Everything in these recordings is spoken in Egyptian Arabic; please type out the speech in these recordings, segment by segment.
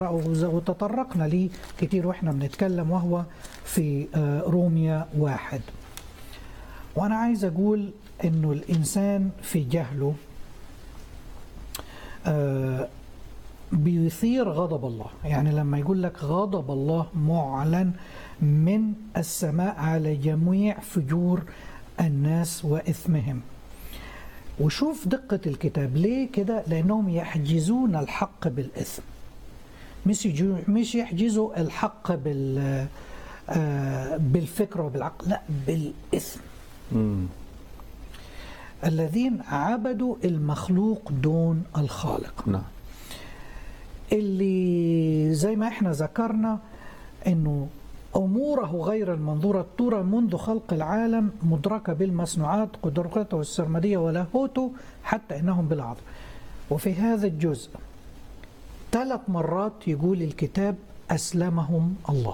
وتطرقنا ليه كتير واحنا بنتكلم وهو في آه، روميا واحد وانا عايز اقول انه الانسان في جهله آه، بيثير غضب الله يعني لما يقول لك غضب الله معلن من السماء على جميع فجور الناس واثمهم وشوف دقة الكتاب ليه كده لأنهم يحجزون الحق بالإثم مش يجو مش يحجزوا الحق بال آه، بالفكر وبالعقل لا بالإثم مم. الذين عبدوا المخلوق دون الخالق نعم اللي زي ما احنا ذكرنا انه اموره غير المنظوره ترى منذ خلق العالم مدركه بالمصنوعات قدرته السرمديه ولاهوته حتى انهم بالعظم وفي هذا الجزء ثلاث مرات يقول الكتاب اسلمهم الله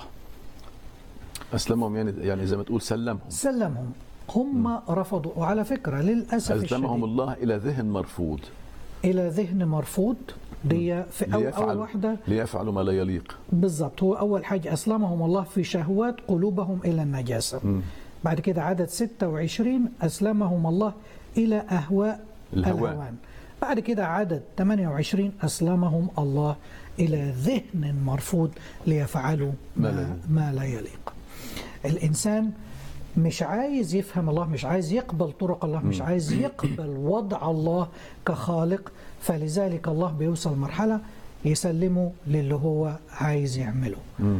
اسلمهم يعني يعني زي ما تقول سلمهم سلمهم هم رفضوا وعلى فكره للاسف اسلمهم الشديد الله الى ذهن مرفوض الى ذهن مرفوض دي في أو اول ليفعلوا واحده ليفعلوا ما لا يليق بالضبط هو أول حاجة أسلمهم الله في شهوات قلوبهم إلى النجاسة مم. بعد كده عدد 26 أسلمهم الله إلى أهواء الهوان. الهوان بعد كده عدد 28 أسلمهم الله إلى ذهن مرفوض ليفعلوا ما ما, لا يليق. ما لا يليق الإنسان مش عايز يفهم الله مش عايز يقبل طرق الله مش عايز يقبل وضع الله كخالق فلذلك الله بيوصل مرحلة يسلمه للي هو عايز يعمله مم.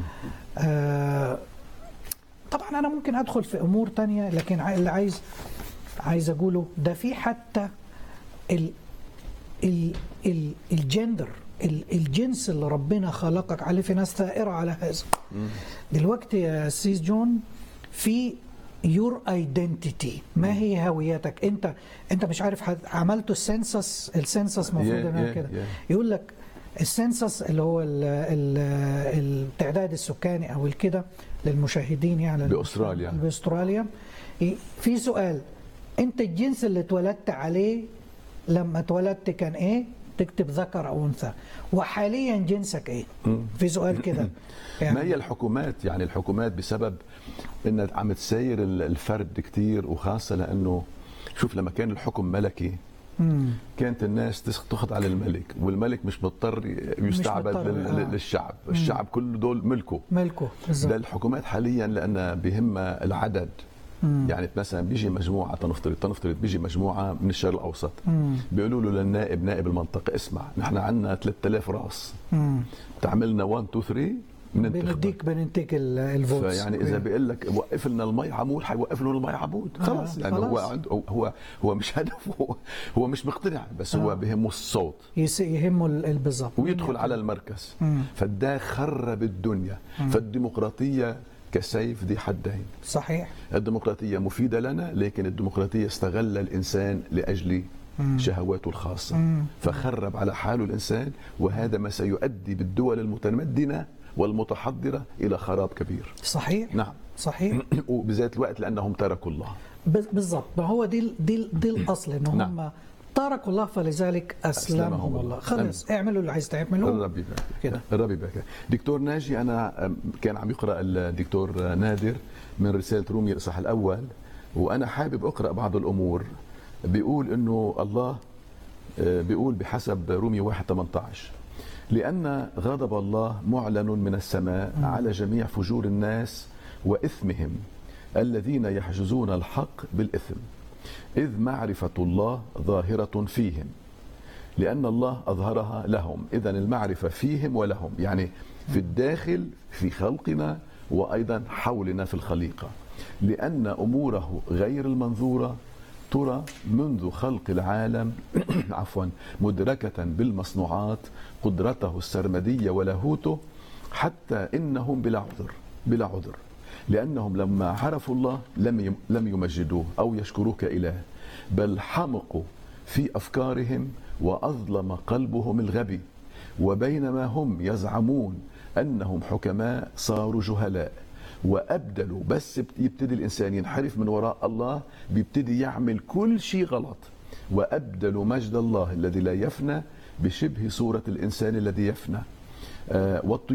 آه طبعا أنا ممكن أدخل في أمور تانية لكن ع- اللي عايز عايز أقوله ده في حتى ال ال ال الجندر ال- الجنس اللي ربنا خلقك عليه في ناس ثائرة على هذا دلوقتي يا سيس جون في يور ايدنتيتي ما هي هويتك انت انت مش عارف حد- عملته السنسس السنسس المفروض Yeah, انها yeah, كده yeah. يقول لك السنسس اللي هو ال- ال- التعداد السكاني او الكده للمشاهدين يعني بأستراليا. باستراليا ي- في سؤال انت الجنس اللي اتولدت عليه لما اتولدت كان ايه تكتب ذكر او انثى وحاليا جنسك ايه في سؤال كده ما هي الحكومات يعني الحكومات بسبب انها عم تسير ال- الفرد كتير وخاصه لانه شوف لما كان الحكم ملكي مم. كانت الناس تس- تخضع للملك والملك مش مضطر يستعبد مضطر، لل- آه. للشعب الشعب كله دول ملكه ملكه ده بالظبط الحكومات حاليا لان بهمها العدد مم. يعني مثلا بيجي مجموعه تنفترض تنفترض بيجي مجموعه من الشرق الاوسط مم. بيقولوا له للنائب نائب المنطقه اسمع نحن عندنا 3000 راس مم. تعملنا 1 2 3 بننتخبك بنديك بنديك ال- الفوتس فيعني اذا بيقول لك وقف لنا المي عمود حيوقف لهم المي عمود خلص آه، يعني هو خلاص. عنده هو هو مش هدفه هو, هو مش مقتنع بس هو آه. بهمه الصوت يس- يهمه ال- ال- بالظبط ويدخل على المركز مم. فده خرب الدنيا فالديمقراطيه كسيف ذي حدين صحيح الديمقراطيه مفيده لنا لكن الديمقراطيه استغل الانسان لاجل شهواته الخاصه مم. فخرب على حاله الانسان وهذا ما سيؤدي بالدول المتمدنه والمتحضره الى خراب كبير صحيح نعم صحيح وبذات الوقت لانهم تركوا الله بز- بالظبط ما هو دي ال- دي ال- دي الاصل ان هم نعم. تركوا الله فلذلك اسلمهم أسلمهم الله الله. خلص اعملوا اللي عايز تعملوه الرب يبارك كده. الرب يبارك دكتور ناجي انا أم، كان عم يقرا الدكتور نادر من رساله روميا الاصحاح الاول وانا حابب اقرا بعض الامور بيقول انه الله آه، بيقول بحسب روميا 1 18 لأن غضب الله معلن من السماء على جميع فجور الناس وإثمهم الذين يحجزون الحق بالإثم إذ معرفة الله ظاهرة فيهم لأن الله أظهرها لهم إذا المعرفة فيهم ولهم يعني في الداخل في خلقنا وأيضا حولنا في الخليقة لأن أموره غير المنظورة ترى منذ خلق العالم عفوا مدركة بالمصنوعات قدرته السرمدية ولاهوته حتى إنهم بلا عذر بلا عذر لأنهم لما عرفوا الله لم يم- لم يمجدوه أو يشكروه كإله بل حمقوا في أفكارهم وأظلم قلبهم الغبي وبينما هم يزعمون أنهم حكماء صاروا جهلاء وأبدلوا بس يبتدي الإنسان ينحرف من وراء الله بيبتدي يعمل كل شيء غلط وأبدلوا مجد الله الذي لا يفنى بشبه صورة الإنسان الذي يفنى آه، والطيور